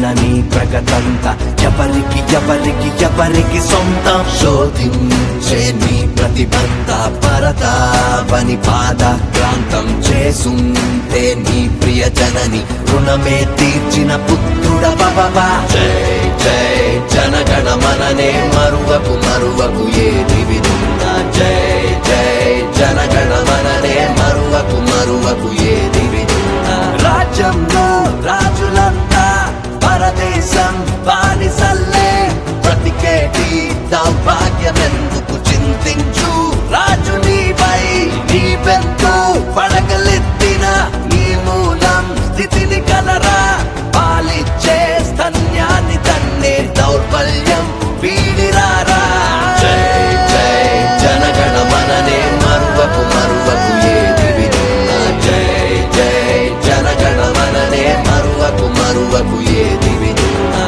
నీ ప్రగతంతా ఎవరికి ఎవరికి ఎవరికి సొంతం శోధించే నీ ప్రతిబంధ పరతావని పాదాక్రాంతం చేసుంటే నీ ప్రియ జనని రుణమే తీర్చిన పుత్రుడ బాబా జై జై జనగణ మననే మరువకు మరువకు ఏది వినున్నా జై జై జనగణ మననే మరువకు మరువకు ఏది వినున్నా రాజ్యంలో రాజులంతా పరదేశం బానిసల్లే బ్రతికేటి దౌర్భాగ్యమెందుకు చింతించు రాజు నీపై నీవెంతో పడగలెత్తిన నీ మూలం స్థితిని కలరా పాలిచ్చే స్తన్యాన్ని తన్నే దౌర్బల్యం వీడిరారా జై జై జనగణ మననే మరువకు మరువకు ఏది వినున్నా జై జై జనగణ మననే మరువకు మరువకు ఏది వినున్నా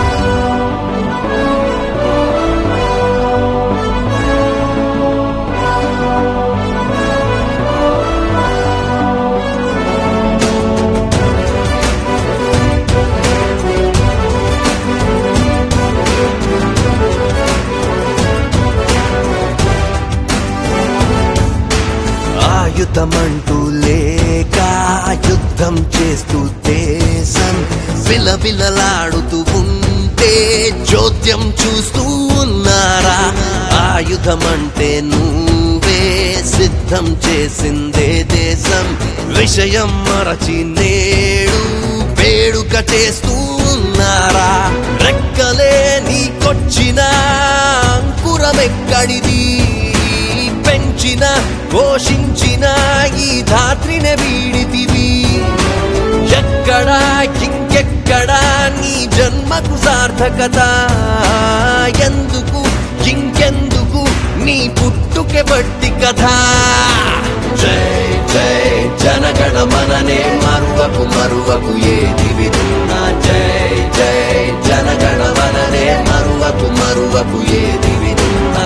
ఆయుధమంటూ లేక యుద్ధం చేస్తూ దేశం విలవిలలాడుతూ ఉంటే చోద్యం చూస్తూ ఉన్నారా ఆయుధమంటే నువ్వే సిద్ధం చేసిందే దేశం విషయం మరచి నేడు వేడుక చేస్తూ ఉన్నారా రెక్కలే నీకొచ్చిన అంకురమెక్కడిది పెంచిన పోషించిన ఈ ధాత్రిని వీడితివి ఎక్కడా ఇంకెక్కడా నీ జన్మకు సార్థకత ఎందుకు ఇంకెందుకు నీ పుట్టుకే బట్టి కథ జై జై జనగణ మననే మరువకు మరువకు ఏది వినున్నా జై జై జనగణ మననే మరువకు మరువకు ఏది వినున్నా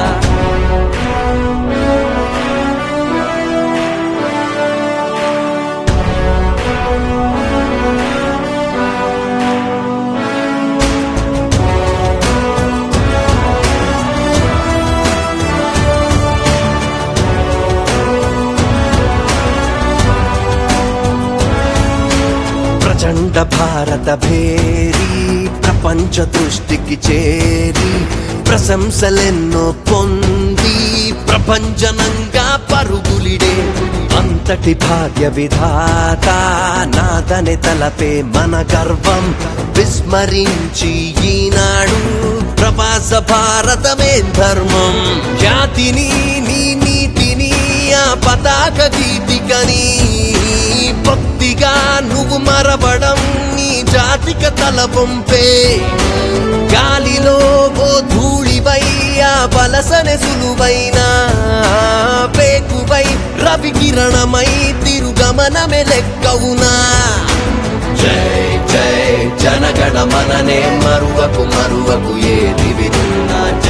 ప్రచండ భారత భేరి ప్రపంచ దృష్టికి చేరి ప్రశంసలెన్నో పొంది ప్రపంచనంగా పరుగులిడే అంతటి భాగ్య విధాత నాదనే తలపే మన గర్వం విస్మరించి ఈనాడు ప్రవాస భారతమే ధర్మం ఖ్యాతిని నీ నీతిని ఆ పతాక గీతికని భక్తిగా నువ్వు మరవడం నీ జాతిక తల పంపే గాలిలో ఓ ధూళివై ఆ వలసనే సులువైన పేకువై రవి కిరణమై తిరుగమనమే లెక్కవునా జై జై జనగణ మననే మరువకు మరువకు ఏది వినున్నా